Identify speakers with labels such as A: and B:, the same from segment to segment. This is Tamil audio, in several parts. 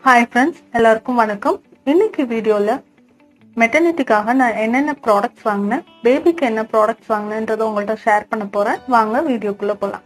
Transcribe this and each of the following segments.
A: ஹாய் ஃப்ரெண்ட்ஸ் எல்லாருக்கும் வணக்கம் இன்னைக்கு வீடியோவில் மெட்டர்னிட்டிக்காக நான் என்னென்ன ப்ராடக்ட்ஸ் வாங்கினேன் பேபிக்கு என்ன ப்ராடக்ட்ஸ் வாங்கினேன்றதை உங்கள்கிட்ட ஷேர் பண்ண போகிறேன் வாங்க வீடியோக்குள்ளே போகலாம்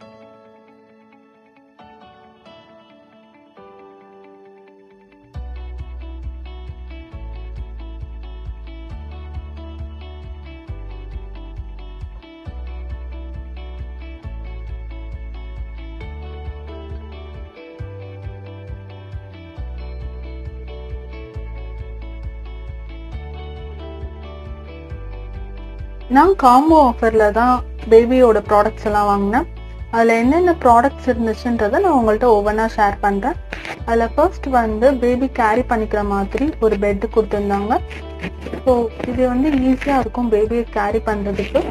A: நான் காம்போ ஆஃபரில் தான் பேபியோட ப்ராடக்ட்ஸ் எல்லாம் வாங்கினேன் அதில் என்னென்ன ப்ராடக்ட்ஸ் இருந்துச்சுன்றதை நான் உங்கள்கிட்ட ஒவ்வொன்றா ஷேர் பண்ணுறேன் அதில் ஃபர்ஸ்ட் வந்து பேபி கேரி பண்ணிக்கிற மாதிரி ஒரு பெட்டு கொடுத்துருந்தாங்க ஸோ இது வந்து ஈஸியாக இருக்கும் பேபியை கேரி பண்ணுறதுக்கு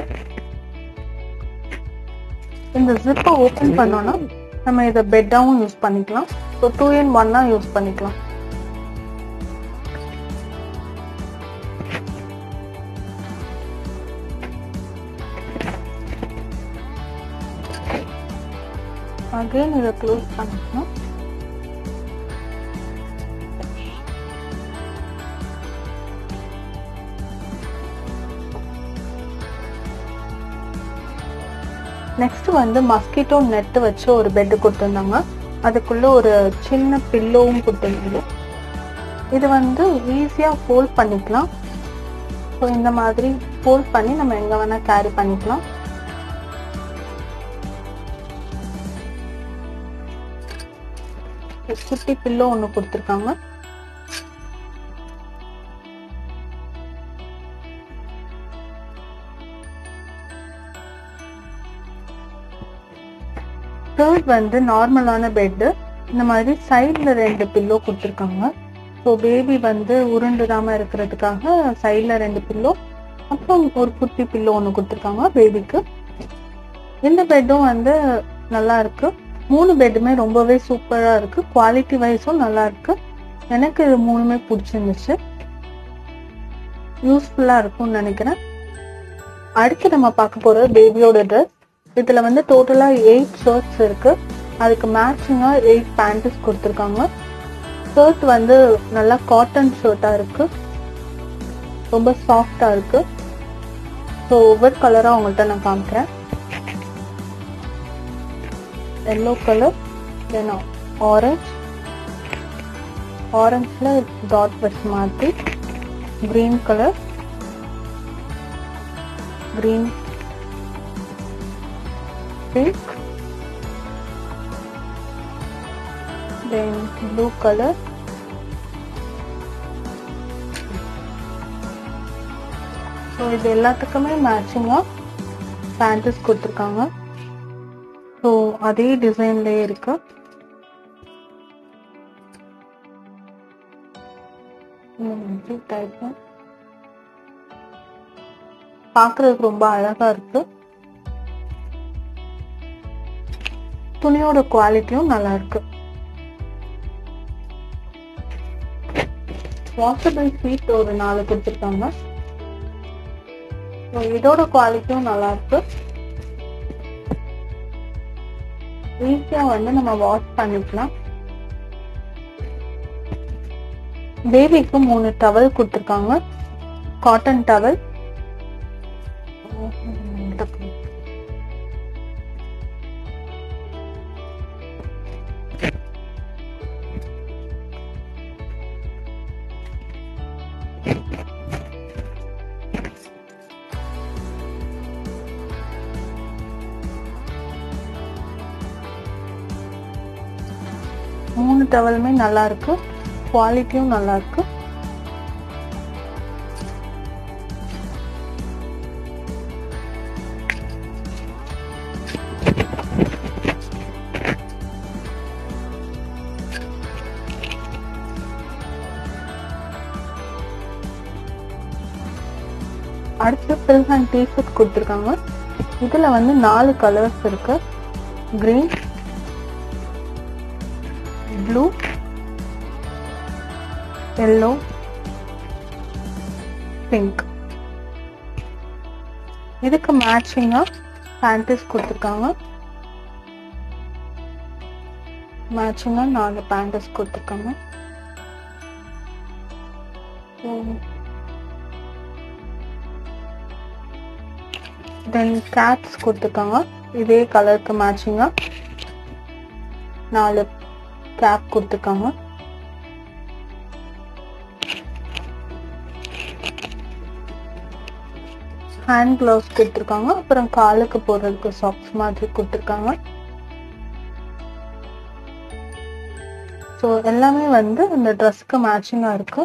A: இந்த ஜிப்பை ஓப்பன் பண்ணோன்னா நம்ம இதை பெட்டாகவும் யூஸ் பண்ணிக்கலாம் ஸோ டூ இன் ஒன்னாக யூஸ் பண்ணிக்கலாம் அகைன் இதை க்ளோஸ் பண்ணிக்கணும் நெக்ஸ்ட் வந்து மஸ்கிட்டோ நெட் வச்சு ஒரு பெட் கொடுத்துருந்தாங்க அதுக்குள்ள ஒரு சின்ன பில்லோவும் கொடுத்துருந்தாங்க இது வந்து ஈஸியா ஃபோல்ட் பண்ணிக்கலாம் ஸோ இந்த மாதிரி ஃபோல்ட் பண்ணி நம்ம எங்க வேணா கேரி பண்ணிக்கலாம் குட்டி பில்லோ ஒன்று கொடுத்துருக்காங்க தேர்ட் வந்து நார்மலான பெட்டு இந்த மாதிரி சைடில் ரெண்டு பில்லோ கொடுத்துருக்காங்க ஸோ பேபி வந்து உருண்டுடாம இருக்கிறதுக்காக சைடில் ரெண்டு பில்லோ அப்புறம் ஒரு குட்டி பில்லோ ஒன்று கொடுத்துருக்காங்க பேபிக்கு இந்த பெட்டும் வந்து நல்லா இருக்கு மூணு பெட்டுமே ரொம்பவே சூப்பரா இருக்கு குவாலிட்டி வைஸும் நல்லா இருக்கு எனக்கு இது மூணுமே பிடிச்சிருந்துச்சு யூஸ்ஃபுல்லா இருக்கும்னு நினைக்கிறேன் அடுத்து நம்ம பார்க்க போறது பேபியோட ட்ரெஸ் இதுல வந்து டோட்டலா எயிட் ஷர்ட்ஸ் இருக்கு அதுக்கு மேட்சிங்கா எயிட் பேண்ட்ஸ் கொடுத்துருக்காங்க ஷர்ட் வந்து நல்லா காட்டன் ஷர்ட்டா இருக்கு ரொம்ப சாஃப்டா இருக்கு ஸோ ஒவ்வொரு கலரா உங்கள்கிட்ட நான் காமிக்கிறேன் எல்லோ கலர் தென் ஆரஞ்ச் ஆரஞ்சில் டாட் வச்ச மாதிரி green colour green pink then blue colour so இது எல்லாத்துக்குமே மேட்சிங்காக பேண்டஸ் கொடுத்துருக்காங்க ஸோ அதே டிசைன்லேயே இருக்கு டைப் பார்க்கறதுக்கு ரொம்ப அழகா இருக்கு துணியோட குவாலிட்டியும் நல்லா இருக்கு வாஷபிள் சீட் ஒரு நாலு கொடுத்துருக்காங்க இதோட குவாலிட்டியும் நல்லா இருக்கு ஈஸியா வந்து நம்ம வாஷ் பண்ணிக்கலாம் பேபிக்கு மூணு டவல் கொடுத்துருக்காங்க காட்டன் டவல் மூணு டவலுமே நல்லா இருக்கு குவாலிட்டியும் நல்லா இருக்கு அடுத்து பில் ஹேண்ட் டிஷர்ட் கொடுத்துருக்காங்க இதுல வந்து நாலு கலர்ஸ் இருக்கு கிரீன் ப்ளூ எல்லோ பிங்க் இதுக்கு மேட்சிங்கா பேண்டஸ் கொடுத்துருக்காங்க மேட்சிங்காக நாலு பேண்டஸ் கொடுத்துருக்காங்க தென் கேப்ஸ் கொடுத்துருக்காங்க இதே கலருக்கு மேட்சிங்காக நாலு கேப் கொடுத்துருக்காங்க ஹேண்ட் க்ளவுஸ் கொடுத்துருக்காங்க அப்புறம் காலுக்கு போடுறதுக்கு சாக்ஸ் மாதிரி கொடுத்துருக்காங்க ஸோ எல்லாமே வந்து இந்த ட்ரெஸ்க்கு மேட்சிங்காக இருக்கு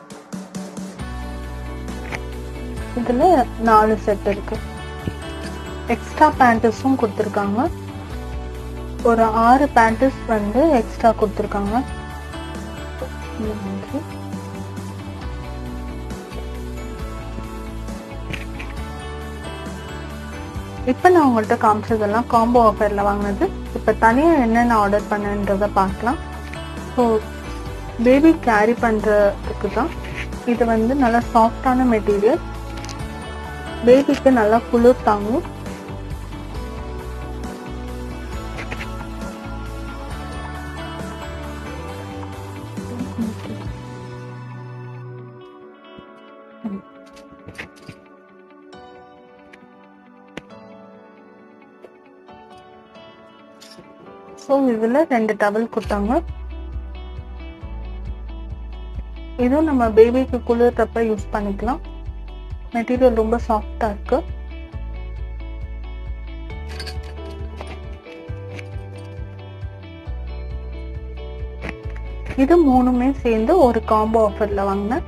A: இதில் நாலு செட் இருக்கு எக்ஸ்ட்ரா பேண்டஸும் கொடுத்துருக்காங்க ஒரு ஆறு பேண்டஸ் வந்து எக்ஸ்ட்ரா கொடுத்துருக்காங்க இந்த மாதிரி இப்போ நான் உங்கள்கிட்ட காமிச்சதெல்லாம் காம்போ ஆஃபரில் வாங்கினது இப்போ தனியாக என்னென்ன ஆர்டர் பண்ணன்றதை பார்க்கலாம் ஸோ பேபி கேரி பண்ணுறதுக்கு தான் இது வந்து நல்லா சாஃப்டான மெட்டீரியல் பேபிக்கு நல்லா குளிர் தாங்கும் ஸோ இதில் ரெண்டு டவல் கொடுத்தாங்க இதுவும் நம்ம பேபிக்கு குளிர்றப்ப யூஸ் பண்ணிக்கலாம் மெட்டீரியல் ரொம்ப சாஃப்டா இருக்கு இது மூணுமே சேர்ந்து ஒரு காம்போ ஆஃபர்ல வாங்கினேன்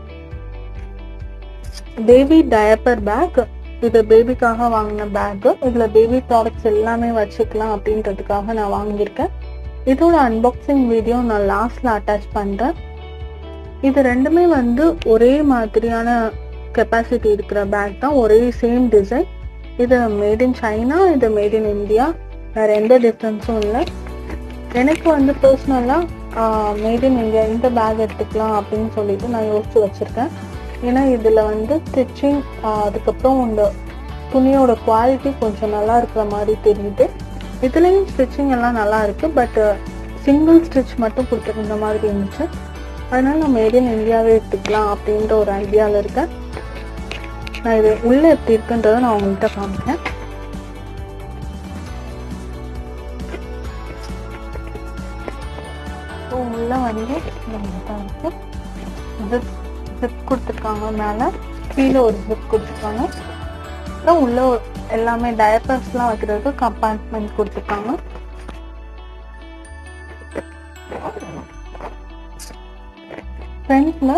A: பேபி டயப்பர் பேக் இது பேபிக்காக வாங்கின பேக் இதுல பேபி ப்ராடக்ட்ஸ் எல்லாமே வச்சுக்கலாம் அப்படின்றதுக்காக நான் வாங்கியிருக்கேன் இதோட அன்பாக்சிங் வீடியோ நான் லாஸ்ட்ல அட்டாச் பண்றேன் இது ரெண்டுமே வந்து ஒரே மாதிரியான கெப்பாசிட்டி இருக்கிற பேக் தான் ஒரே சேம் டிசைன் இது மேட் இன் சைனா இது மேட் இன் இந்தியா வேற எந்த டிஃப்ரென்ஸும் இல்லை எனக்கு வந்து பர்சனலாக மேட் இன் இந்தியா இந்த பேக் எடுத்துக்கலாம் அப்படின்னு சொல்லிட்டு நான் யோசிச்சு வச்சிருக்கேன் ஏன்னா இதில் வந்து ஸ்டிச்சிங் அதுக்கப்புறம் இந்த துணியோட குவாலிட்டி கொஞ்சம் நல்லா இருக்கிற மாதிரி தெரியுது இதுலேயும் ஸ்டிச்சிங் எல்லாம் நல்லா இருக்கு பட் சிங்கிள் ஸ்டிச் மட்டும் கொடுத்துருந்த மாதிரி இருந்துச்சு அதனால நான் மேட் இன் இந்தியாவே எடுத்துக்கலாம் அப்படின்ற ஒரு ஐடியாவில் இருக்கேன் நான் இது உள்ள எப்படி இருக்குன்றதை நான் உங்கள்கிட்ட காமிக்கிறேன் ஸோ உள்ள வந்து ஜிப் ஜிப் கொடுத்துருக்காங்க மேலே கீழே ஒரு ஜிப் கொடுத்துருக்காங்க அப்புறம் உள்ள ஒரு- எல்லாமே டயப்பர்ஸ்லாம் வைக்கிறதுக்கு கம்பார்ட்மெண்ட் கொடுத்துருக்காங்க ஃப்ரண்ட்ல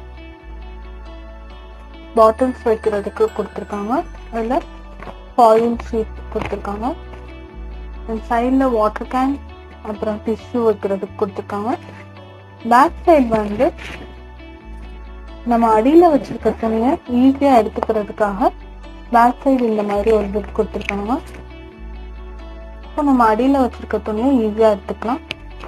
A: பாட்டில்ஸ் வைக்கிறதுக்கு கொடுத்துருக்காங்க அதில் ஃபாயில் ஷீட் கொடுத்துருக்காங்க சைடில் வாட்டர் கேன் அப்புறம் டிஷ்யூ வைக்கிறதுக்கு கொடுத்துருக்காங்க பேக் சைடு வந்து நம்ம அடியில் வச்சிருக்க துணியை ஈஸியாக எடுத்துக்கிறதுக்காக பேக் சைடு இந்த மாதிரி ஒரு ஜிப் கொடுத்துருக்காங்க இப்போ நம்ம அடியில் வச்சிருக்க துணியை ஈஸியாக எடுத்துக்கலாம்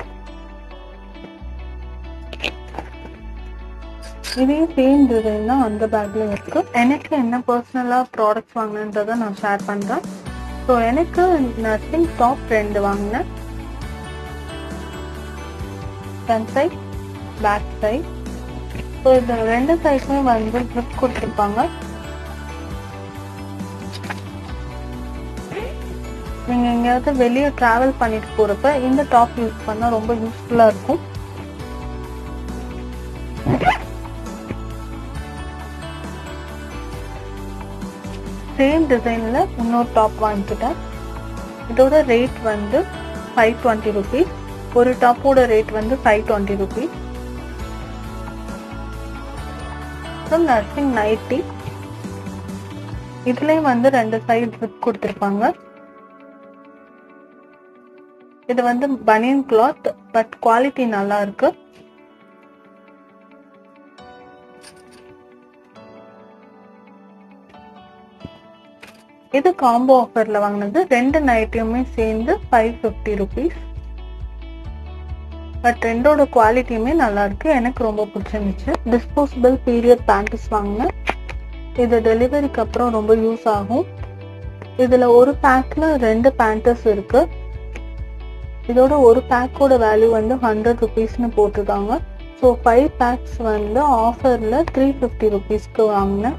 A: இதே சேம் டிசைன் தான் அந்த பேக்ல இருக்கு எனக்கு என்ன பர்சனலா ப்ராடக்ட்ஸ் வாங்கினன்றதை நான் ஷேர் பண்றேன் ஸோ எனக்கு நர்சிங் டாப் ரெண்டு வாங்கினேன் front side back side so இந்த ரெண்டு சைடுமே வந்து ஜிப் கொடுத்துருப்பாங்க நீங்க எங்கேயாவது வெளியே டிராவல் பண்ணிட்டு போறப்ப இந்த டாப் யூஸ் பண்ணா ரொம்ப யூஸ்ஃபுல்லா இருக்கும் சேம் டிசைன்ல இன்னொரு டாப் வாங்கிக்கிட்டேன் இதோட ரேட் வந்து ஃபைவ் டுவெண்ட்டி ருபீஸ் ஒரு டாப்போட ரேட் வந்து ஃபைவ் டுவெண்ட்டி ருபீஸ் அப்புறம் நர்சிங் நைட்டி இதுலயும் வந்து ரெண்டு சைடு ஜிப் கொடுத்துருப்பாங்க இது வந்து பனியன் கிளாத் பட் குவாலிட்டி நல்லா இருக்கு இது காம்போ ஆஃபர்ல வாங்கினது ரெண்டு நைட்டியுமே சேர்ந்து ஃபைவ் ஃபிஃப்டி ருபீஸ் பட் ரெண்டோட குவாலிட்டியுமே நல்லா இருக்கு எனக்கு ரொம்ப பிடிச்சிருந்துச்சு டிஸ்போசபிள் பீரியட் பேண்டஸ் வாங்கினேன் இது டெலிவரிக்கு அப்புறம் ரொம்ப யூஸ் ஆகும் இதுல ஒரு பேக்ல ரெண்டு பேண்டஸ் இருக்கு இதோட ஒரு பேக்கோட வேல்யூ வந்து ஹண்ட்ரட் ருபீஸ்னு போட்டிருக்காங்க ஸோ ஃபைவ் பேக்ஸ் வந்து ஆஃபரில் த்ரீ ஃபிஃப்டி ருபீஸ்க்கு வாங்கினேன்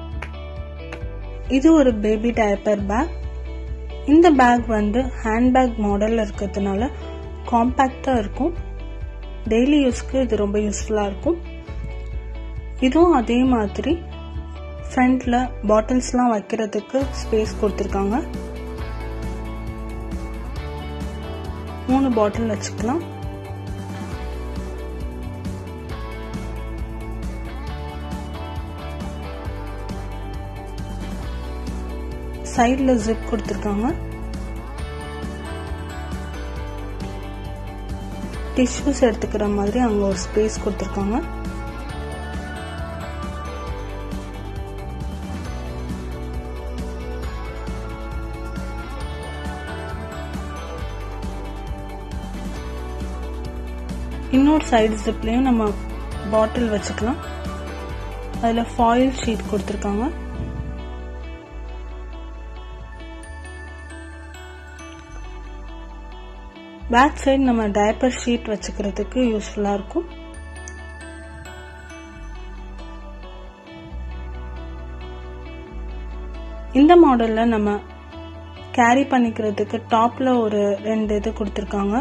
A: இது ஒரு பேபி டயப்பர் பேக் இந்த பேக் வந்து ஹேண்ட்பேக் மாடலில் இருக்கிறதுனால காம்பேக்டாக இருக்கும் டெய்லி யூஸ்க்கு இது ரொம்ப யூஸ்ஃபுல்லாக இருக்கும் இதுவும் அதே மாதிரி ஃப்ரண்ட்டில் பாட்டில்ஸ்லாம் வைக்கிறதுக்கு ஸ்பேஸ் கொடுத்துருக்காங்க மூணு பாட்டில் வச்சுக்கலாம் சைடில் ஜிப் கொடுத்துருக்காங்க டிஷ்யூஸ் எடுத்துக்கிற மாதிரி அங்கே ஒரு ஸ்பேஸ் கொடுத்துருக்காங்க இன்னொரு சைடு ஜிப்லேயும் நம்ம பாட்டில் வச்சுக்கலாம் அதில் ஃபாயில் ஷீட் கொடுத்துருக்காங்க பேக் சைடு நம்ம டயப்பர் ஷீட் வச்சுக்கிறதுக்கு யூஸ்ஃபுல்லாக இருக்கும் இந்த மாடலில் நம்ம கேரி பண்ணிக்கிறதுக்கு டாப்பில் ஒரு ரெண்டு இது கொடுத்துருக்காங்க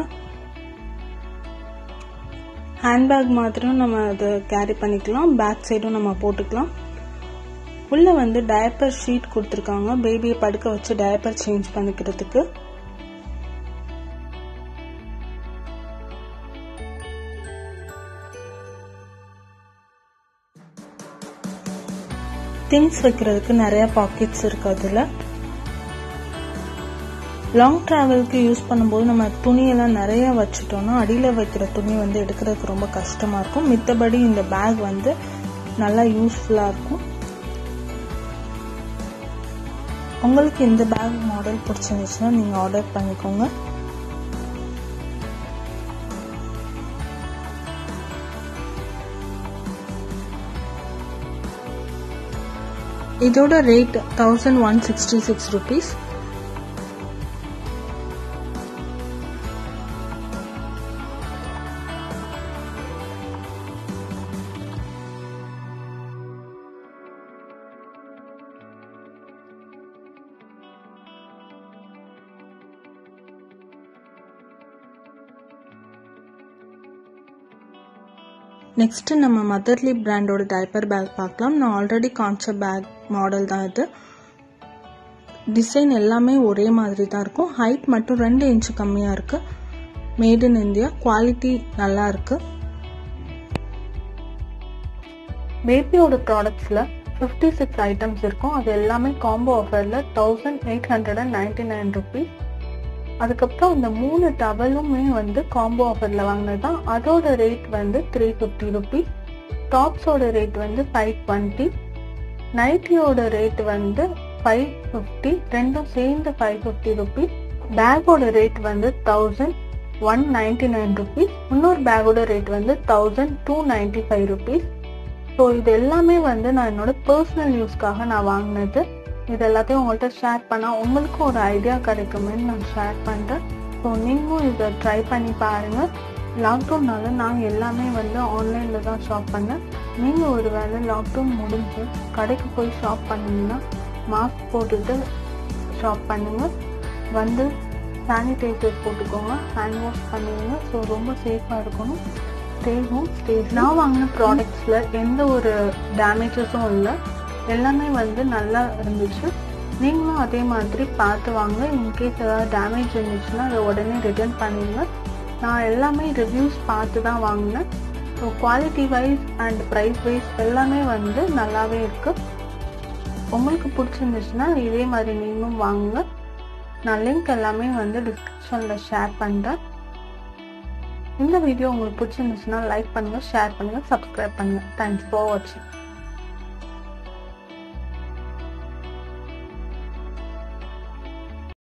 A: ஹேண்ட்பேக் மாதிரியும் நம்ம அதை கேரி பண்ணிக்கலாம் பேக் சைடும் நம்ம போட்டுக்கலாம் உள்ளே வந்து டயப்பர் ஷீட் கொடுத்துருக்காங்க பேபியை படுக்க வச்சு டயப்பர் சேஞ்ச் பண்ணிக்கிறதுக்கு திங்ஸ் வைக்கிறதுக்கு நிறைய பாக்கெட்ஸ் இருக்கு அதில் லாங் ட்ராவலுக்கு யூஸ் பண்ணும்போது நம்ம துணியெல்லாம் நிறைய வச்சுட்டோம்னா அடியில் வைக்கிற துணி வந்து எடுக்கிறதுக்கு ரொம்ப கஷ்டமாக இருக்கும் மித்தபடி இந்த பேக் வந்து நல்லா யூஸ்ஃபுல்லாக இருக்கும் உங்களுக்கு இந்த பேக் மாடல் பிடிச்சிருந்துச்சுன்னா நீங்கள் ஆர்டர் பண்ணிக்கோங்க இதோட rate thousand one sixty six rupees next நம்ம மதர்லி பிராண்டோட டைப்பர் பேக் பார்க்கலாம் நான் ஆல்ரெடி காமிச்ச பேக் மாடல் தான் இது டிசைன் எல்லாமே ஒரே மாதிரி தான் இருக்கும் ஹைட் மட்டும் ரெண்டு இன்ச்சு கம்மியாக இருக்குது மேட் இன் இந்தியா குவாலிட்டி நல்லா இருக்கு பேபியோட ப்ராடக்ட்ஸில் ஃபிஃப்டி சிக்ஸ் ஐட்டம்ஸ் இருக்கும் அது எல்லாமே காம்போ ஆஃபரில் thousand eight hundred and ninety nine rupees அதுக்கப்புறம் இந்த மூணு டவலுமே வந்து காம்போ ஆஃபரில் வாங்கினது தான் அதோட ரேட் வந்து த்ரீ ஃபிஃப்டி ருபீஸ் டாப்ஸோட ரேட் வந்து ஃபைவ் டுவெண்ட்டி நைட்டியோட ரேட் வந்து ஃபைவ் ஃபிஃப்டி ரெண்டும் சேர்ந்து ஃபைவ் ஃபிஃப்டி ருபீஸ் பேக்கோட ரேட் வந்து thousand one ninety nine rupees இன்னொரு பேக்கோட ரேட் வந்து thousand two ninety five rupees so இது எல்லாமே வந்து நான் என்னோட பர்சனல் யூஸ்க்காக நான் வாங்கினது இது எல்லாத்தையும் உங்கள்கிட்ட ஷேர் பண்ணால் உங்களுக்கும் ஒரு ஐடியா கிடைக்குமேன்னு நான் ஷேர் பண்ணுறேன் ஸோ நீங்களும் இதை ட்ரை பண்ணி பாருங்கள் லாக்டவுன்னால நான் எல்லாமே வந்து ஆன்லைனில் தான் ஷாப் பண்ணேன் நீங்கள் ஒரு வேளை லாக்டவுன் முடிஞ்சு கடைக்கு போய் ஷாப் பண்ணீங்கன்னா மாஸ்க் போட்டுட்டு ஷாப் பண்ணுங்கள் வந்து சானிடைசர் போட்டுக்கோங்க ஹேண்ட் வாஷ் பண்ணுவீங்க ஸோ ரொம்ப சேஃபாக இருக்கணும் ஸ்டே ஹோம் ஸ்டே நான் வாங்கின ப்ராடக்ட்ஸில் எந்த ஒரு டேமேஜஸும் இல்லை எல்லாமே வந்து நல்லா இருந்துச்சு நீங்களும் அதே மாதிரி பார்த்து வாங்க இன்கேஸ் ஏதாவது டேமேஜ் இருந்துச்சுன்னா அதை உடனே ரிட்டர்ன் பண்ணிடுங்க நான் எல்லாமே ரிவ்யூஸ் பார்த்து தான் வாங்கினேன் so quality wise and price wise எல்லாமே வந்து நல்லாவே இருக்குது உங்களுக்கு பிடிச்சிருந்துச்சுன்னா இதே மாதிரி நீங்களும் வாங்குங்க நான் லிங்க் எல்லாமே வந்து டிஸ்கிரிப்ஷனில் ஷேர் பண்ணுறேன் இந்த வீடியோ உங்களுக்கு பிடிச்சிருந்துச்சுன்னா லைக் பண்ணுங்கள் ஷேர் பண்ணுங்கள் சப்ஸ்கிரைப் பண்ணுங்கள் தேங்க்ஸ் ஃபார் வாட்சிங்